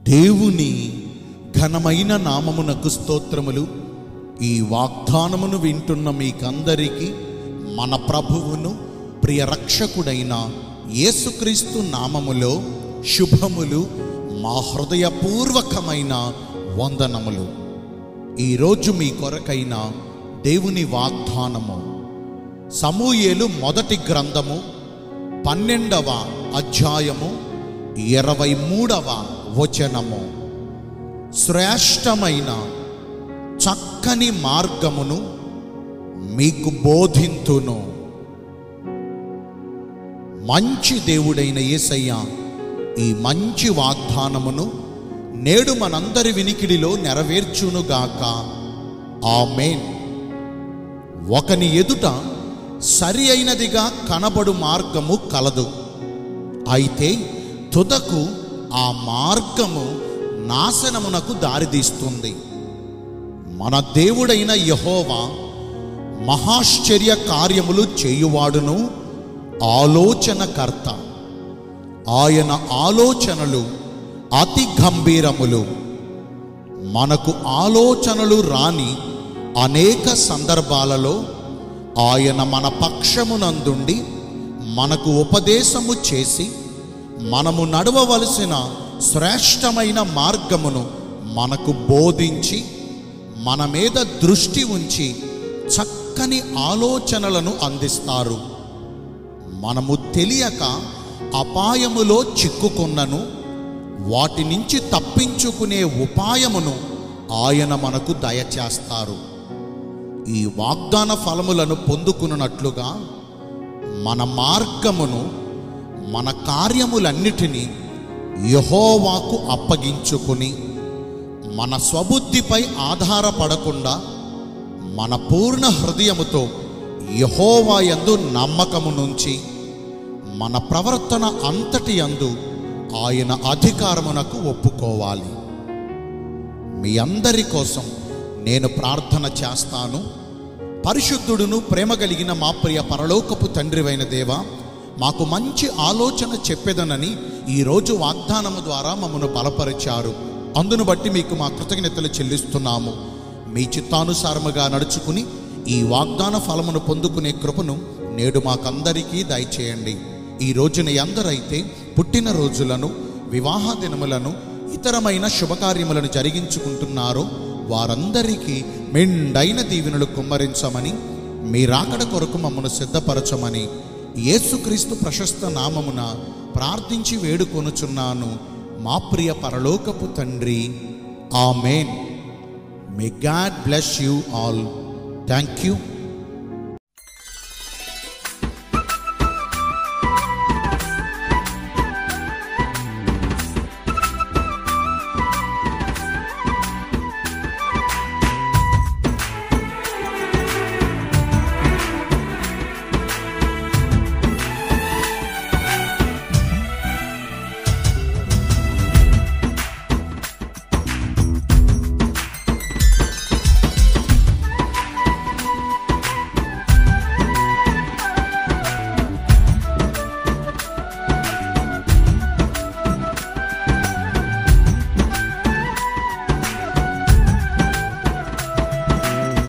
దేవుని ఘనమైన నామమునకు స్తోత్రములు ఈ వాగ్దానమును వింటున్న మీకందరికీ మన ప్రభువును ప్రియ రక్షకుడైన యేసుక్రీస్తు నామములో శుభములు మా హృదయపూర్వకమైన వందనములు ఈరోజు మీ కొరకైన దేవుని వాగ్దానము సమూయేలు మొదటి గ్రంథము పన్నెండవ అధ్యాయము ఇరవై మూడవ వచనము శ్రేష్టమైన చక్కని మార్గమును మీకు బోధింతును మంచి దేవుడైన యేసయ్య ఈ మంచి వాగ్దానమును నేడు మనందరి వినికిడిలో నెరవేర్చునుగాక ఆమేన్ ఒకని ఎదుట సరి అయినదిగా కనబడు మార్గము కలదు అయితే తుదకు ఆ మార్గము నాశనమునకు దారితీస్తుంది మన దేవుడైన యహోవా మహాశ్చర్య కార్యములు చేయువాడును ఆలోచనకర్త ఆయన ఆలోచనలు అతి గంభీరములు మనకు ఆలోచనలు రాని అనేక సందర్భాలలో ఆయన మన పక్షమునందుండి మనకు ఉపదేశము చేసి మనము నడవవలసిన శ్రేష్టమైన మార్గమును మనకు బోధించి మన మీద దృష్టి ఉంచి చక్కని ఆలోచనలను అందిస్తారు మనము తెలియక అపాయములో చిక్కుకున్నను వాటి నుంచి తప్పించుకునే ఉపాయమును ఆయన మనకు దయచేస్తారు ఈ వాగ్దాన ఫలములను పొందుకున్నట్లుగా మన మార్గమును మన కార్యములన్నిటినీ యహోవాకు అప్పగించుకుని మన స్వబుద్ధిపై ఆధారపడకుండా మన పూర్ణ హృదయముతో యహోవా యందు నమ్మకము నుంచి మన ప్రవర్తన అంతటి యందు ఆయన అధికారమునకు ఒప్పుకోవాలి మీ అందరి కోసం నేను ప్రార్థన చేస్తాను పరిశుద్ధుడును ప్రేమ కలిగిన మా ప్రియ పరలోకపు తండ్రివైన దేవ మాకు మంచి ఆలోచన చెప్పేదనని ఈరోజు వాగ్దానము ద్వారా మమ్మను బలపరిచారు అందును బట్టి మీకు మా కృతజ్ఞతలు చెల్లిస్తున్నాము మీ చిత్తానుసారముగా నడుచుకుని ఈ వాగ్దాన ఫలమును పొందుకునే కృపను నేడు మాకందరికీ దయచేయండి ఈ రోజున ఎందరైతే పుట్టిన రోజులను వివాహ దినములను ఇతరమైన శుభకార్యములను జరిగించుకుంటున్నారో వారందరికీ మెండైన దీవెనలు కుమ్మరించమని మీ రాకడ కొరకు మమ్మను సిద్ధపరచమని యేసుక్రీస్తు ప్రశస్త నామమున ప్రార్థించి వేడుకొనుచున్నాను మా ప్రియ పరలోకపు తండ్రి amen may God bless you all thank you